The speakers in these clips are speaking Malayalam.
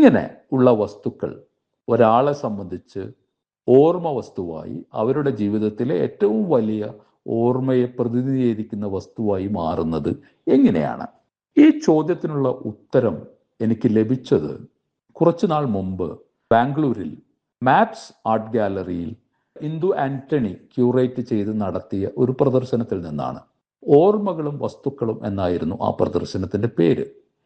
ഇങ്ങനെ ഉള്ള വസ്തുക്കൾ ഒരാളെ സംബന്ധിച്ച് ഓർമ്മ വസ്തുവായി അവരുടെ ജീവിതത്തിലെ ഏറ്റവും വലിയ ഓർമ്മയെ പ്രതിനിധീകരിക്കുന്ന വസ്തുവായി മാറുന്നത് എങ്ങനെയാണ് ഈ ചോദ്യത്തിനുള്ള ഉത്തരം എനിക്ക് ലഭിച്ചത് കുറച്ചുനാൾ മുമ്പ് ബാംഗ്ലൂരിൽ മാപ്സ് ആർട്ട് ഗാലറിയിൽ ഇന്ദു ആന്റണി ക്യൂറേറ്റ് ചെയ്ത് നടത്തിയ ഒരു പ്രദർശനത്തിൽ നിന്നാണ് ഓർമ്മകളും വസ്തുക്കളും എന്നായിരുന്നു ആ പ്രദർശനത്തിന്റെ പേര്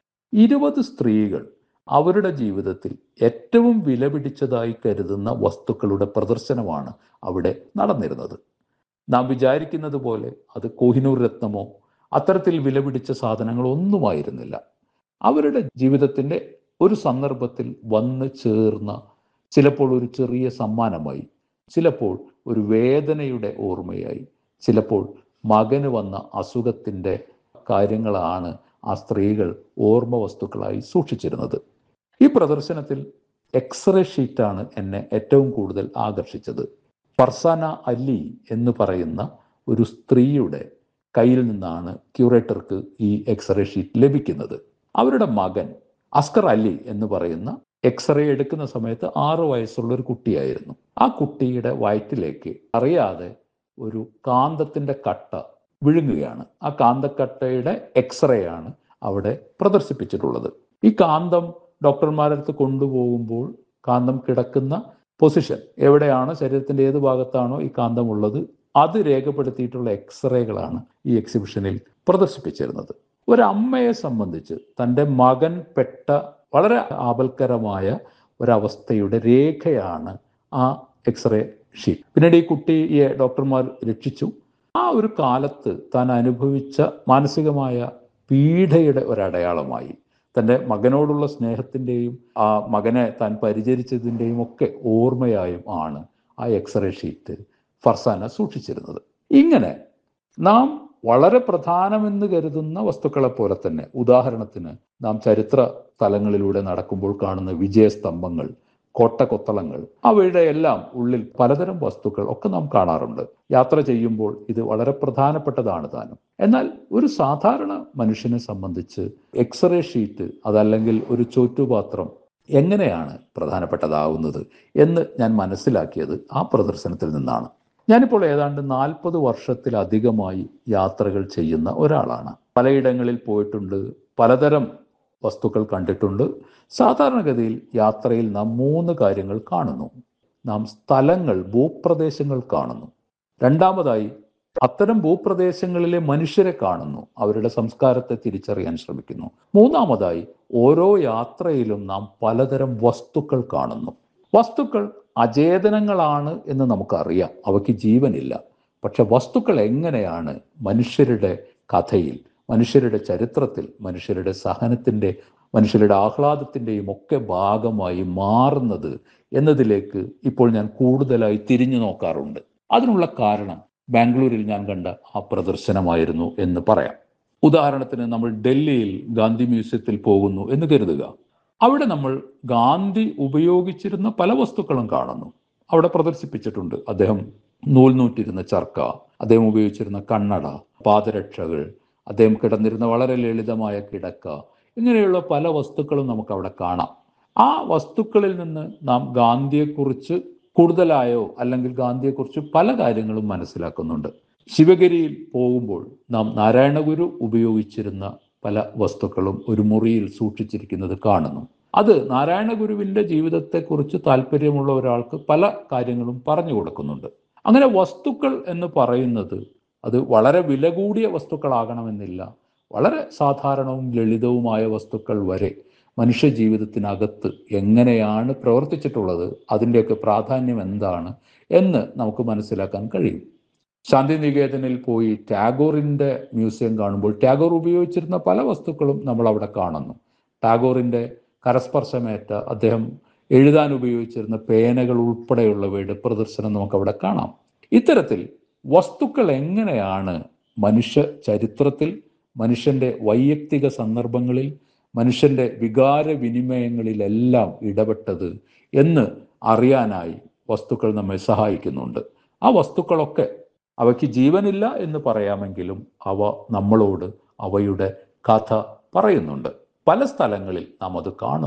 ഇരുപത് സ്ത്രീകൾ അവരുടെ ജീവിതത്തിൽ ഏറ്റവും വിലപിടിച്ചതായി കരുതുന്ന വസ്തുക്കളുടെ പ്രദർശനമാണ് അവിടെ നടന്നിരുന്നത് നാം വിചാരിക്കുന്നത് പോലെ അത് കോഹിനൂർ രത്നമോ അത്തരത്തിൽ വിലപിടിച്ച സാധനങ്ങളോ ഒന്നുമായിരുന്നില്ല അവരുടെ ജീവിതത്തിൻ്റെ ഒരു സന്ദർഭത്തിൽ വന്ന് ചേർന്ന ചിലപ്പോൾ ഒരു ചെറിയ സമ്മാനമായി ചിലപ്പോൾ ഒരു വേദനയുടെ ഓർമ്മയായി ചിലപ്പോൾ മകന് വന്ന അസുഖത്തിൻ്റെ കാര്യങ്ങളാണ് ആ സ്ത്രീകൾ ഓർമ്മ വസ്തുക്കളായി സൂക്ഷിച്ചിരുന്നത് ഈ പ്രദർശനത്തിൽ എക്സ്റേ ഷീറ്റാണ് എന്നെ ഏറ്റവും കൂടുതൽ ആകർഷിച്ചത് ഫർസാന അലി എന്ന് പറയുന്ന ഒരു സ്ത്രീയുടെ കയ്യിൽ നിന്നാണ് ക്യൂറേറ്റർക്ക് ഈ എക്സ്റേ ഷീറ്റ് ലഭിക്കുന്നത് അവരുടെ മകൻ അസ്കർ അലി എന്ന് പറയുന്ന എക്സ്റേ എടുക്കുന്ന സമയത്ത് ആറു വയസ്സുള്ള ഒരു കുട്ടിയായിരുന്നു ആ കുട്ടിയുടെ വയറ്റിലേക്ക് അറിയാതെ ഒരു കാന്തത്തിന്റെ കട്ട വിഴുങ്ങുകയാണ് ആ കാന്തക്കട്ടയുടെ എക്സ്റേ ആണ് അവിടെ പ്രദർശിപ്പിച്ചിട്ടുള്ളത് ഈ കാന്തം ഡോക്ടർമാരടുത്ത് കൊണ്ടുപോകുമ്പോൾ കാന്തം കിടക്കുന്ന പൊസിഷൻ എവിടെയാണ് ശരീരത്തിന്റെ ഏത് ഭാഗത്താണോ ഈ കാന്തം ഉള്ളത് അത് രേഖപ്പെടുത്തിയിട്ടുള്ള എക്സ്റേകളാണ് ഈ എക്സിബിഷനിൽ പ്രദർശിപ്പിച്ചിരുന്നത് ഒരമ്മയെ സംബന്ധിച്ച് തൻ്റെ മകൻ പെട്ട വളരെ ആപൽക്കരമായ ഒരവസ്ഥയുടെ രേഖയാണ് ആ എക്സ്റേ ഷീറ്റ് പിന്നീട് ഈ കുട്ടിയെ ഡോക്ടർമാർ രക്ഷിച്ചു ആ ഒരു കാലത്ത് താൻ അനുഭവിച്ച മാനസികമായ പീഡയുടെ ഒരടയാളമായി തൻ്റെ മകനോടുള്ള സ്നേഹത്തിൻ്റെയും ആ മകനെ താൻ പരിചരിച്ചതിൻ്റെയും ഒക്കെ ഓർമ്മയായും ആണ് ആ എക്സ്റേ ഷീറ്റ് ഫർസാന സൂക്ഷിച്ചിരുന്നത് ഇങ്ങനെ നാം വളരെ പ്രധാനമെന്ന് കരുതുന്ന വസ്തുക്കളെ പോലെ തന്നെ ഉദാഹരണത്തിന് നാം ചരിത്ര സ്ഥലങ്ങളിലൂടെ നടക്കുമ്പോൾ കാണുന്ന വിജയസ്തംഭങ്ങൾ കോട്ടകൊത്തളങ്ങൾ അവയുടെ എല്ലാം ഉള്ളിൽ പലതരം വസ്തുക്കൾ ഒക്കെ നാം കാണാറുണ്ട് യാത്ര ചെയ്യുമ്പോൾ ഇത് വളരെ പ്രധാനപ്പെട്ടതാണ് താനും എന്നാൽ ഒരു സാധാരണ മനുഷ്യനെ സംബന്ധിച്ച് എക്സ്റേ ഷീറ്റ് അതല്ലെങ്കിൽ ഒരു ചോറ്റുപാത്രം എങ്ങനെയാണ് പ്രധാനപ്പെട്ടതാവുന്നത് എന്ന് ഞാൻ മനസ്സിലാക്കിയത് ആ പ്രദർശനത്തിൽ നിന്നാണ് ഞാനിപ്പോൾ ഏതാണ്ട് നാൽപ്പത് വർഷത്തിലധികമായി യാത്രകൾ ചെയ്യുന്ന ഒരാളാണ് പലയിടങ്ങളിൽ പോയിട്ടുണ്ട് പലതരം വസ്തുക്കൾ കണ്ടിട്ടുണ്ട് സാധാരണഗതിയിൽ യാത്രയിൽ നാം മൂന്ന് കാര്യങ്ങൾ കാണുന്നു നാം സ്ഥലങ്ങൾ ഭൂപ്രദേശങ്ങൾ കാണുന്നു രണ്ടാമതായി അത്തരം ഭൂപ്രദേശങ്ങളിലെ മനുഷ്യരെ കാണുന്നു അവരുടെ സംസ്കാരത്തെ തിരിച്ചറിയാൻ ശ്രമിക്കുന്നു മൂന്നാമതായി ഓരോ യാത്രയിലും നാം പലതരം വസ്തുക്കൾ കാണുന്നു വസ്തുക്കൾ അചേതനങ്ങളാണ് എന്ന് നമുക്കറിയാം അവയ്ക്ക് ജീവനില്ല പക്ഷെ വസ്തുക്കൾ എങ്ങനെയാണ് മനുഷ്യരുടെ കഥയിൽ മനുഷ്യരുടെ ചരിത്രത്തിൽ മനുഷ്യരുടെ സഹനത്തിൻ്റെ മനുഷ്യരുടെ ആഹ്ലാദത്തിൻ്റെയും ഒക്കെ ഭാഗമായി മാറുന്നത് എന്നതിലേക്ക് ഇപ്പോൾ ഞാൻ കൂടുതലായി തിരിഞ്ഞു നോക്കാറുണ്ട് അതിനുള്ള കാരണം ബാംഗ്ലൂരിൽ ഞാൻ കണ്ട ആ പ്രദർശനമായിരുന്നു എന്ന് പറയാം ഉദാഹരണത്തിന് നമ്മൾ ഡൽഹിയിൽ ഗാന്ധി മ്യൂസിയത്തിൽ പോകുന്നു എന്ന് കരുതുക അവിടെ നമ്മൾ ഗാന്ധി ഉപയോഗിച്ചിരുന്ന പല വസ്തുക്കളും കാണുന്നു അവിടെ പ്രദർശിപ്പിച്ചിട്ടുണ്ട് അദ്ദേഹം നൂൽ നൂറ്റിരുന്ന ചർക്ക അദ്ദേഹം ഉപയോഗിച്ചിരുന്ന കണ്ണട പാദരക്ഷകൾ അദ്ദേഹം കിടന്നിരുന്ന വളരെ ലളിതമായ കിടക്ക ഇങ്ങനെയുള്ള പല വസ്തുക്കളും നമുക്ക് അവിടെ കാണാം ആ വസ്തുക്കളിൽ നിന്ന് നാം ഗാന്ധിയെക്കുറിച്ച് കൂടുതലായോ അല്ലെങ്കിൽ ഗാന്ധിയെക്കുറിച്ച് പല കാര്യങ്ങളും മനസ്സിലാക്കുന്നുണ്ട് ശിവഗിരിയിൽ പോകുമ്പോൾ നാം നാരായണഗുരു ഉപയോഗിച്ചിരുന്ന പല വസ്തുക്കളും ഒരു മുറിയിൽ സൂക്ഷിച്ചിരിക്കുന്നത് കാണുന്നു അത് നാരായണഗുരുവിൻ്റെ ജീവിതത്തെക്കുറിച്ച് താല്പര്യമുള്ള ഒരാൾക്ക് പല കാര്യങ്ങളും പറഞ്ഞു കൊടുക്കുന്നുണ്ട് അങ്ങനെ വസ്തുക്കൾ എന്ന് പറയുന്നത് അത് വളരെ വില കൂടിയ വസ്തുക്കളാകണമെന്നില്ല വളരെ സാധാരണവും ലളിതവുമായ വസ്തുക്കൾ വരെ മനുഷ്യ ജീവിതത്തിനകത്ത് എങ്ങനെയാണ് പ്രവർത്തിച്ചിട്ടുള്ളത് അതിൻ്റെയൊക്കെ പ്രാധാന്യം എന്താണ് എന്ന് നമുക്ക് മനസ്സിലാക്കാൻ കഴിയും ശാന്തിനികേതനിൽ പോയി ടാഗോറിൻ്റെ മ്യൂസിയം കാണുമ്പോൾ ടാഗോർ ഉപയോഗിച്ചിരുന്ന പല വസ്തുക്കളും നമ്മൾ അവിടെ കാണുന്നു ടാഗോറിൻ്റെ കരസ്പർശമേറ്റ അദ്ദേഹം എഴുതാൻ ഉപയോഗിച്ചിരുന്ന പേനകൾ ഉൾപ്പെടെയുള്ളവയുടെ പ്രദർശനം നമുക്ക് അവിടെ കാണാം ഇത്തരത്തിൽ വസ്തുക്കൾ എങ്ങനെയാണ് മനുഷ്യ ചരിത്രത്തിൽ മനുഷ്യന്റെ വൈയക്തിക സന്ദർഭങ്ങളിൽ മനുഷ്യന്റെ വികാര വിനിമയങ്ങളിലെല്ലാം ഇടപെട്ടത് എന്ന് അറിയാനായി വസ്തുക്കൾ നമ്മെ സഹായിക്കുന്നുണ്ട് ആ വസ്തുക്കളൊക്കെ അവയ്ക്ക് ജീവനില്ല എന്ന് പറയാമെങ്കിലും അവ നമ്മളോട് അവയുടെ കഥ പറയുന്നുണ്ട് പല സ്ഥലങ്ങളിൽ നാം അത് കാണുന്നു